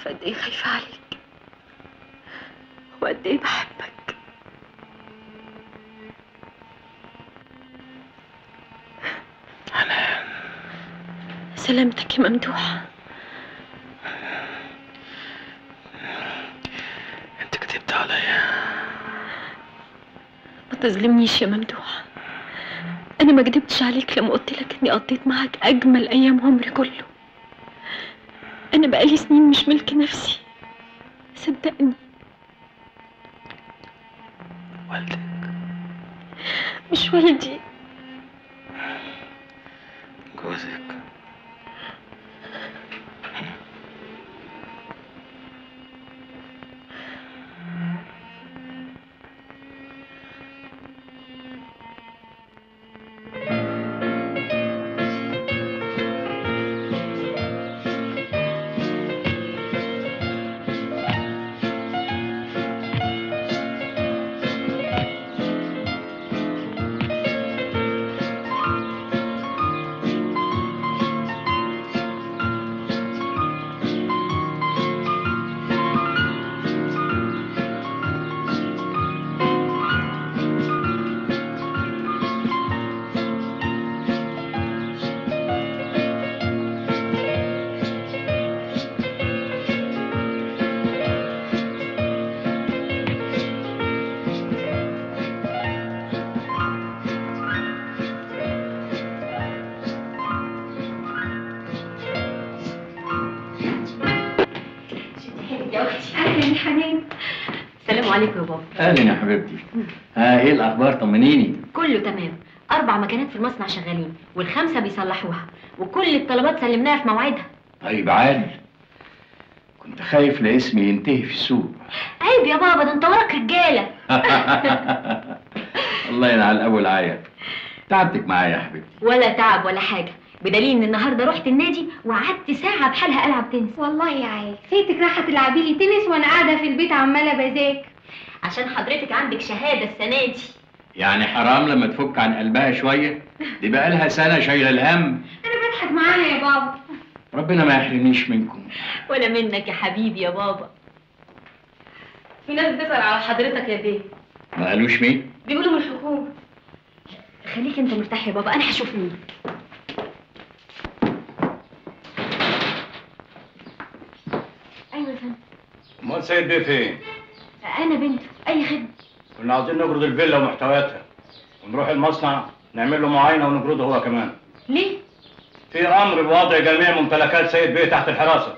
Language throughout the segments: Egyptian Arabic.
عارفة قد ايه خايفة عليك وقد ايه بحبك حنان سلامتك يا ممدوح انت كدبت عليا ما تظلمنيش يا ممدوح انا ما كدبتش عليك لما قلت لك اني قضيت معاك اجمل ايام عمري كله انا بقالي سنين مش ملك نفسي صدقني والدك مش والدي جوزك يا اختي اهلا يا حنان السلام عليكم يا بابا اهلا يا حبيبتي ها ايه الاخبار طمنيني كله تمام أربع مكانات في المصنع شغالين والخمسة بيصلحوها وكل الطلبات سلمناها في موعدها طيب عادي كنت خايف لاسمي ينتهي في السوق عيب يا بابا ده انت وراك رجالة الله ينعل ابو العيا تعبتك معايا يا حبيبتي ولا تعب ولا حاجة بدليل ان النهارده رحت النادي وقعدت ساعة بحالها ألعب تنس والله يا عيل فاتك راحة تلعبي لي تنس وانا قاعدة في البيت عمالة بذاكر عشان حضرتك عندك شهادة السنة دي يعني حرام لما تفك عن قلبها شويه دي بقى لها سنه شايله الهم انا بضحك معاها يا بابا ربنا ما يحرمنيش منكم ولا منك يا حبيبي يا بابا في ناس بتسأل على حضرتك يا بيه ما قالوش مين بيقولوا من الحكومة خليك انت مرتاح يا بابا انا هشوف مين ايوه يا فندم امال سيد بيه فين؟ انا بنته اي خدمة كنا عاوزين نجرد الفيلا ومحتوياتها ونروح المصنع نعمل له معاينه ونجرده هو كمان ليه؟ في امر بوضع جميع ممتلكات سيد بيه تحت الحراسه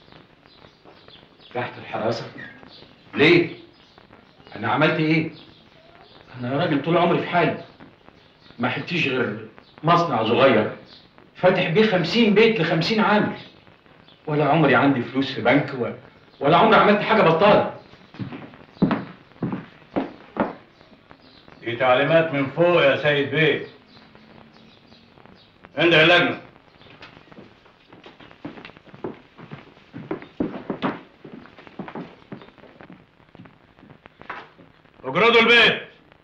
تحت الحراسة ليه؟ أنا عملت إيه؟ أنا راجل طول عمري في حالي ما حلتيش غير مصنع صغير فاتح بيه خمسين بيت لخمسين عامل ولا عمري عندي فلوس في بنك و... ولا عمري عملت حاجة بطالة دي تعليمات من فوق يا سيد بيه اندع اللجنه اجردوا البيت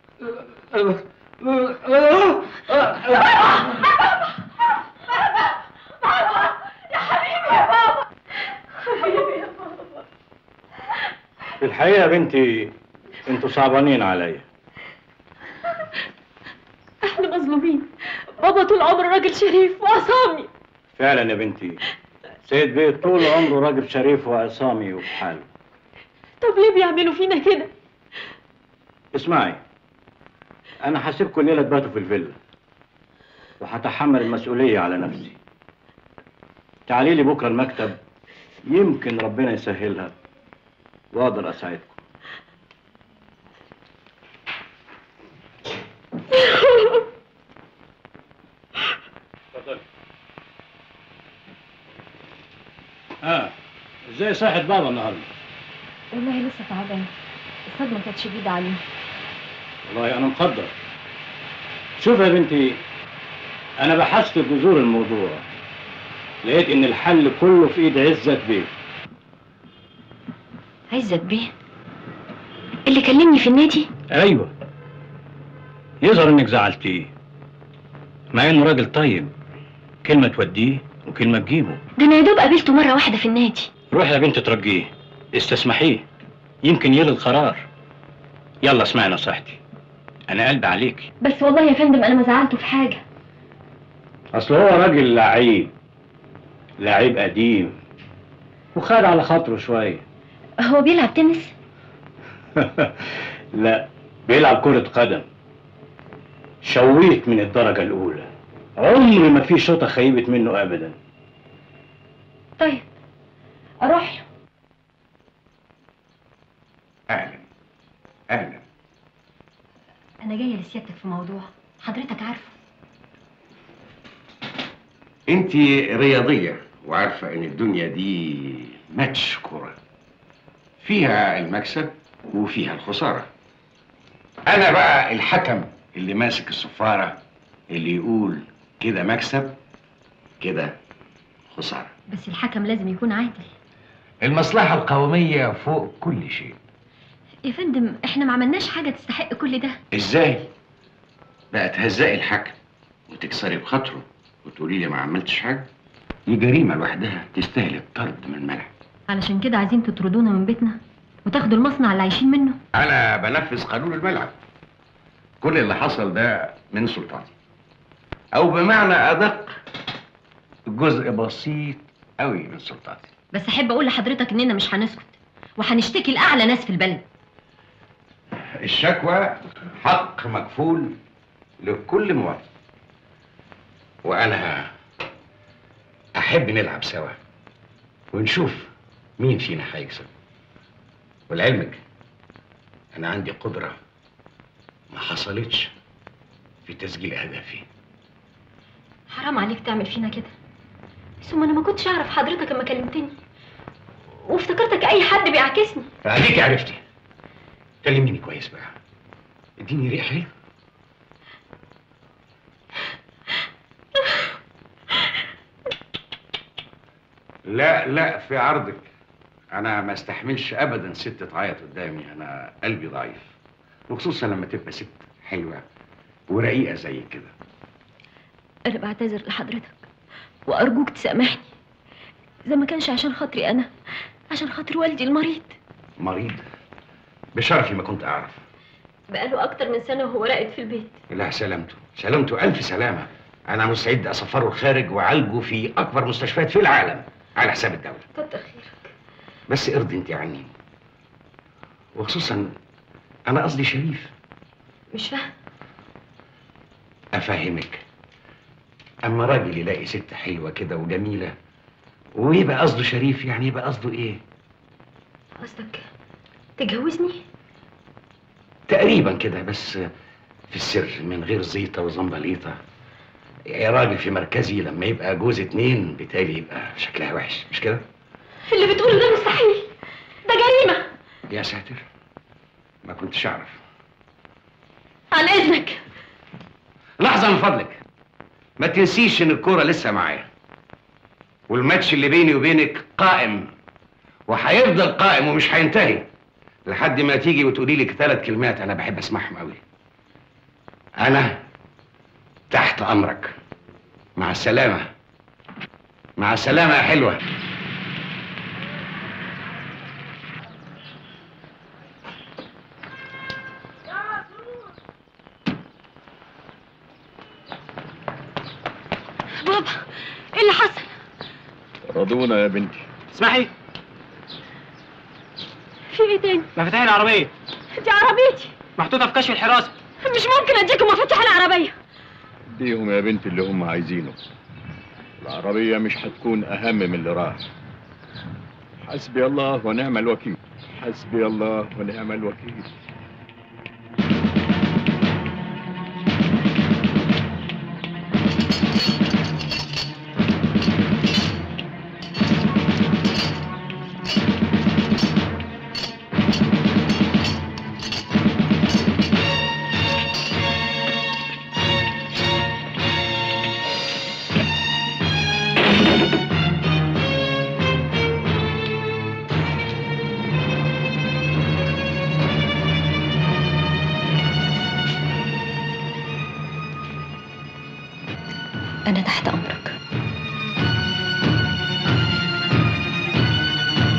في الحقيقه يا بنتي انتوا صعبانين عليا احنا مظلومين بابا طول عمره راجل شريف وعصامي فعلا يا بنتي سيد بيه طول عمره راجل شريف وعصامي وفي حاله طب ليه بيعملوا فينا كده اسمعي انا هسيبكم الليله تباتوا في الفيلا وهتحمل المسؤوليه على نفسي تعالي لي بكره المكتب يمكن ربنا يسهلها واقدر اساعدكم اتفضلي ها ازاي صحة بابا النهارده؟ والله لسه تعبان الصدمة كانت شديدة عليه والله انا مقدر شوف يا بنتي انا بحثت في جذور الموضوع لقيت ان الحل كله في ايد عزت بيه عزت بيه اللي كلمني في النادي ايوه يظهر انك زعلتيه مع انه راجل طيب كلمه توديه وكلمه تجيبه ده انا يا دوب قابلته مرة واحدة في النادي روح يا بنت ترجيه استسمحيه يمكن يلغي القرار يلا اسمعي نصيحتي انا قلبي عليك بس والله يا فندم انا ما زعلته في حاجه اصل هو راجل لعيب لعيب قديم وخد على خاطره شويه هو بيلعب تنس لا بيلعب كرة قدم شويت من الدرجة الأولى عمري ما في شوطة خيبت منه أبدا طيب اروح له اهلا اهلا انا جايه لسيادتك في موضوع حضرتك عارفه انت رياضيه وعارفه ان الدنيا دي ماتش كوره فيها المكسب وفيها الخساره انا بقى الحكم اللي ماسك الصفاره اللي يقول كده مكسب كده خساره بس الحكم لازم يكون عادل المصلحه القوميه فوق كل شيء يا فندم احنا ما عملناش حاجه تستحق كل ده ازاي بقى تهزقي الحكم وتكسري بخاطره وتقولي لي ما عملتش حاجه دي جريمه لوحدها تستاهل الطرد من الملعب علشان كده عايزين تطردونا من بيتنا وتاخدوا المصنع اللي عايشين منه انا بنفذ قانون الملعب كل اللي حصل ده من سلطاتي او بمعنى ادق جزء بسيط قوي من سلطاتي بس احب اقول لحضرتك اننا مش هنسكت وهنشتكي لاعلى ناس في البلد الشكوى حق مكفول لكل مواطن وانا احب نلعب سوا ونشوف مين فينا هيكسب ولعلمك انا عندي قدره ما حصلتش في تسجيل اهدافي حرام عليك تعمل فينا كده ثم انا ما كنتش اعرف حضرتك لما كلمتني وافتكرتك اي حد بيعاكسني عليك عرفتي كلميني كويس بقى اديني ريح حلو لا لا في عرضك انا ما استحملش ابدا ست تعيط قدامي انا قلبي ضعيف وخصوصا لما تبقى ست حلوه ورقيقه زي كده انا بعتذر لحضرتك وارجوك تسامحني اذا ما كانش عشان خاطري انا عشان خاطر والدي المريض مريض بشرفي ما كنت اعرف بقاله اكتر من سنه وهو راقد في البيت لا سلامته سلامته الف سلامه انا مستعد اسفره الخارج واعالجه في اكبر مستشفيات في العالم على حساب الدوله كتر خيرك بس ارضي انت عني وخصوصا انا قصدي شريف مش فاهم افهمك اما راجل يلاقي ست حلوه كده وجميله ويبقى قصده شريف يعني يبقى قصده ايه قصدك تجوزني تقريبا كده بس في السر من غير زيطه وزنبليطه يا راجل في مركزي لما يبقى جوز اتنين بالتالي يبقى شكلها وحش مش كده اللي بتقوله ده مستحيل ده جريمه يا ساتر ما كنتش اعرف عن اذنك لحظه من فضلك ما تنسيش ان الكوره لسه معايا والماتش اللي بيني وبينك قائم وهيفضل قائم ومش هينتهي لحد ما تيجي وتقولي لي ثلاث كلمات انا بحب اسمعهم قوي انا تحت امرك مع السلامه مع السلامه يا حلوه بابا ايه اللي حصل رضونا يا بنتي اسمعي في ايه تاني مفاتيح العربية دي عربيتي محطوطة في كشف الحراسة مش ممكن اديكم مفاتيح العربيه اديهم يا بنتي اللي هم عايزينه العربية مش هتكون أهم من اللي راح حسبي الله ونعم الوكيل حسبي الله ونعم الوكيل انا تحت امرك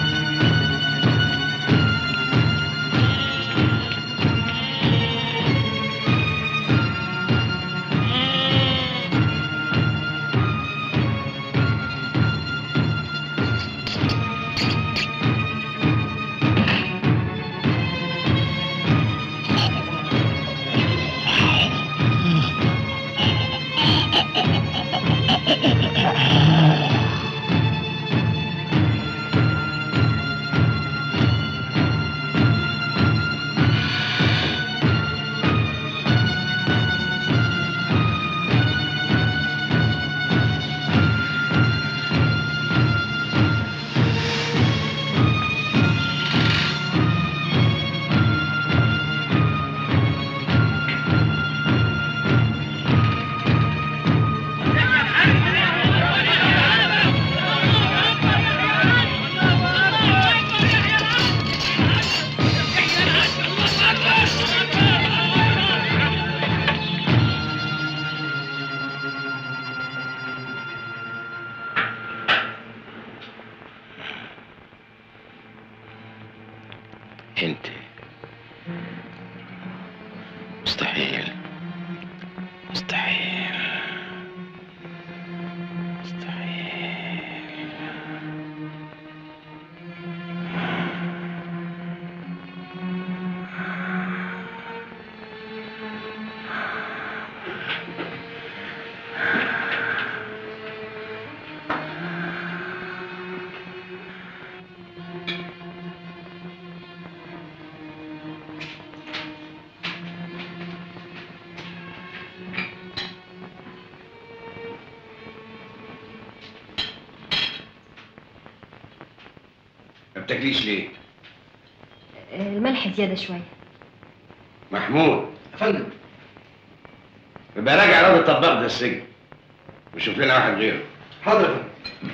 بتاكليش ليه الملح زياده شويه محمود يا فندم يبقى راجع راضي الطباخ ده السجن وشوف لنا واحد غيره حاضر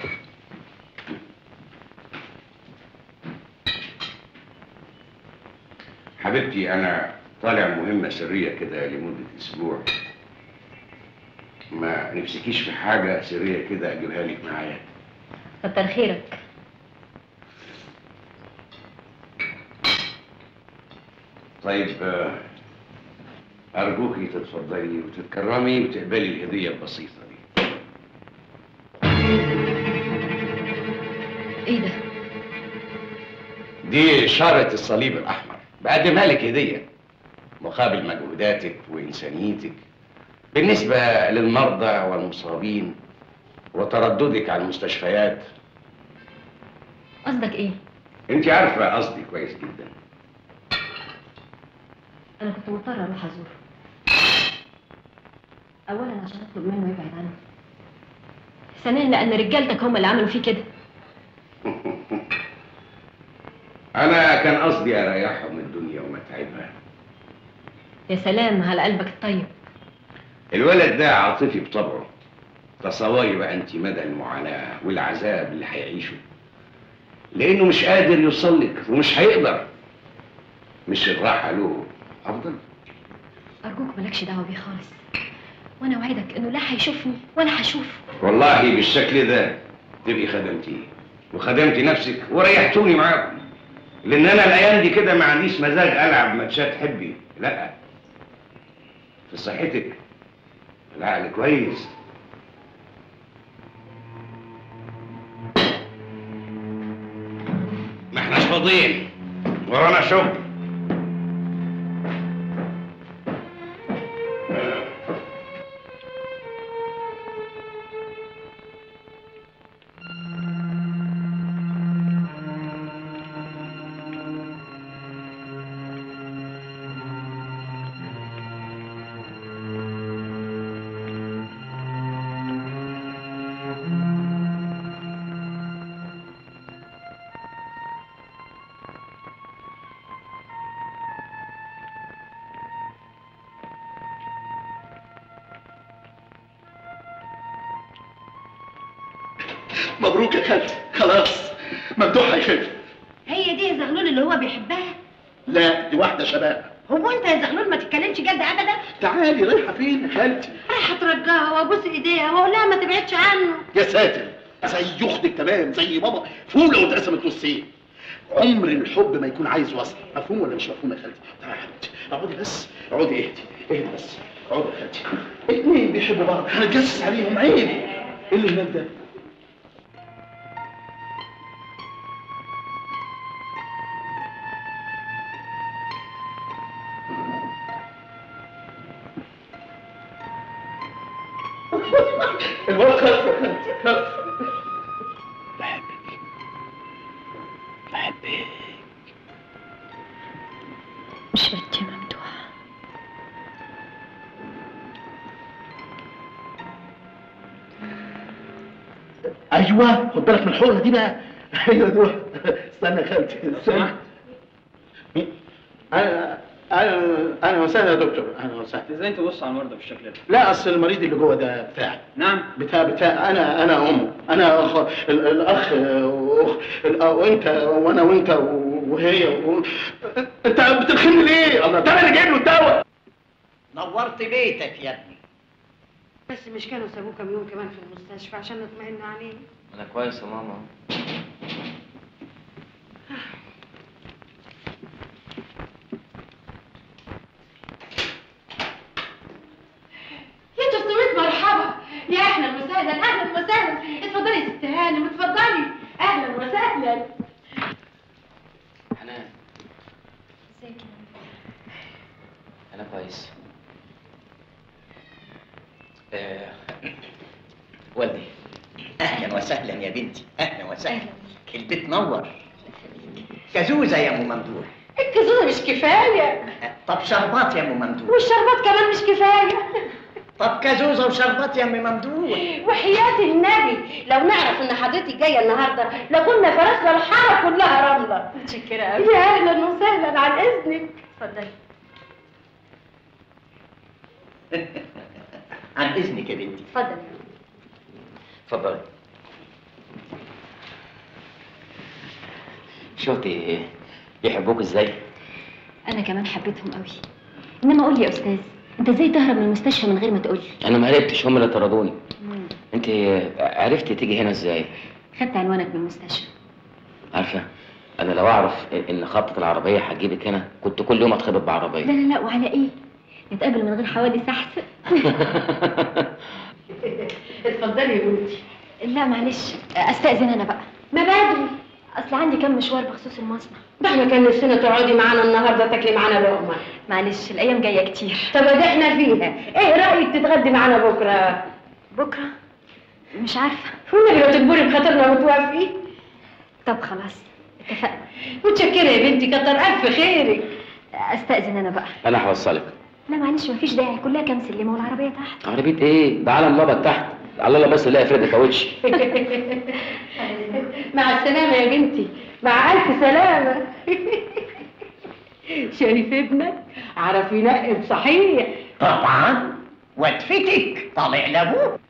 حبيبتي انا طالع مهمة سرية كده لمدة اسبوع ما نفسكيش في حاجة سرية كده اجيبها لك معايا كتر خيرك طيب آه، ارجوكي تتفضلي وتتكرمي وتقبلي الهدية البسيطة دي ايه ده دي إشارة الصليب الأحمر بقدمها لك هدية مقابل مجهوداتك وإنسانيتك بالنسبة للمرضى والمصابين وترددك على المستشفيات قصدك ايه أنت عارفة قصدي كويس جدا انا كنت مضطره اروح ازوره اولا عشان اطلب منه يبعد عني ثانيا لان رجالتك هم اللي عملوا فيه كده أنا كان قصدي أريحهم من الدنيا ومتعبها يا سلام على قلبك الطيب الولد ده عاطفي بطبعه تصوري بقى أنت مدى المعاناة والعذاب اللي هيعيشه لأنه مش قادر يوصل لك ومش هيقدر مش الراحة له أفضل ارجوك مالكش دعوه بيه خالص وانا اوعدك انه لا هيشوفني ولا هشوفه والله بالشكل ده تبقي خدمتيه وخدمتي نفسك وريحتوني معاكم لان انا الايام دي كده ما عنديش مزاج العب ماتشات حبي لا في صحتك العقل كويس ما احناش فاضيين ورانا شغل مبروك يا خالتي خلاص ممدوح هيخف هي دي يا زغلول اللي هو بيحبها لا دي واحده شباب هو انت يا زغلول ما تتكلمش جد ابدا تعالي رايحه فين يا خالتي رايحه اترجاها وابوس ايديها واقول لها ما تبعدش عنه يا ساتر زي اختك تمام زي بابا فوله واتقسمت نصين عمر الحب ما يكون عايز وصل مفهوم ولا مش مفهوم يا خالتي تعالي يا حبيبتي اقعدي بس اقعدي اهدي اهدي بس اقعدي يا خالتي اتنين بيحبوا بعض هنتجسس عليهم عيب ايه اللي هناك ده الواد خف يا خالتي خف بحبك بحبك مش بدي ممدوح ايوه خد بالك من الحوره دي بقى ايوه دول استنى يا خالتي استنى مين؟ انا انا انا وسهلا يا دكتور انا وسهلا ازاي تبص على المرضى بالشكل ده؟ لا اصل المريض اللي جوه ده بتاعي نعم بتاع بتاع انا انا امه انا أخ ال- الاخ وأخ ال- وانت وانا وانت وهي و... انت بترخمني ليه؟ الله ده انا اللي جايب له الدواء نورت بيتك يا ابني بس مش كانوا سابوه كام يوم كمان في المستشفى عشان نطمئن عليه انا كويس يا ماما يا 300 مرحبا يا اهلا وسهلا اهلا وسهلا اتفضلي يا ست هانم اتفضلي اهلا وسهلا حنان ازيك يا انا كويس آه، والدي اهلا وسهلا يا بنتي اهلا وسهلا البيت نور كزوزه يا ام ممدوح الكزوزه مش كفايه طب شربات يا ام ممدوح والشربات كمان مش كفايه طب كزوزه وشربات يا ام ممدوح وحياة النبي لو نعرف ان حضرتك جايه النهارده لكنا فرسنا الحاره كلها رمله متشكرة قوي يا اهلا وسهلا عن اذنك اتفضلي عن اذنك يا بنتي اتفضلي اتفضلي شفتي يحبوك ازاي؟ انا كمان حبيتهم قوي انما قول لي يا استاذ انت ازاي تهرب من المستشفى من غير ما تقول لي انا ما عرفتش هم اللي طردوني انت عرفتي تيجي هنا ازاي؟ خدت عنوانك من المستشفى عارفه انا لو اعرف ان خبطه العربيه هتجيبك هنا كنت كل يوم اتخبط لا بعربيه لا لا وعلى ايه نتقابل من غير حوادث احسن اتفضلي يا بنتي لا معلش استاذن انا بقى ما بدري اصل عندي كام مشوار بخصوص المصنع ده احنا كان نفسنا تقعدي معانا النهارده تاكلي معانا لقمه معلش الايام جايه كتير طب ادي احنا فيها ايه رايك تتغدي معانا بكره بكره مش عارفه والنبي لو تجبري بخاطرنا وتوافقي طب خلاص اتفقنا متشكره يا بنتي كتر الف خيرك استاذن انا بقى انا هوصلك لا معلش مفيش داعي كلها كام سلمه والعربيه تحت عربيه ايه؟ ده علم بابا تحت على الله بس الاقي فريدة كاوتش مع السلامه يا بنتي مع الف سلامه شريف ابنك عرف ينقب صحيح طبعا وتفتك طالع لابوه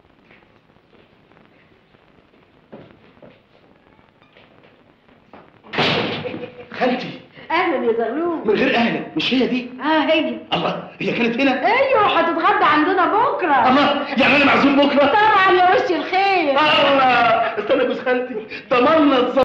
خالتي اهلا يا زغلول من غير اهلا مش هي دي اه هي الله هي كانت هنا ايوه هتتغدى عندنا بكره الله يعني انا معزوم بكره طبعا يا وش الخير الله استنى يا جوز خالتي ضمنا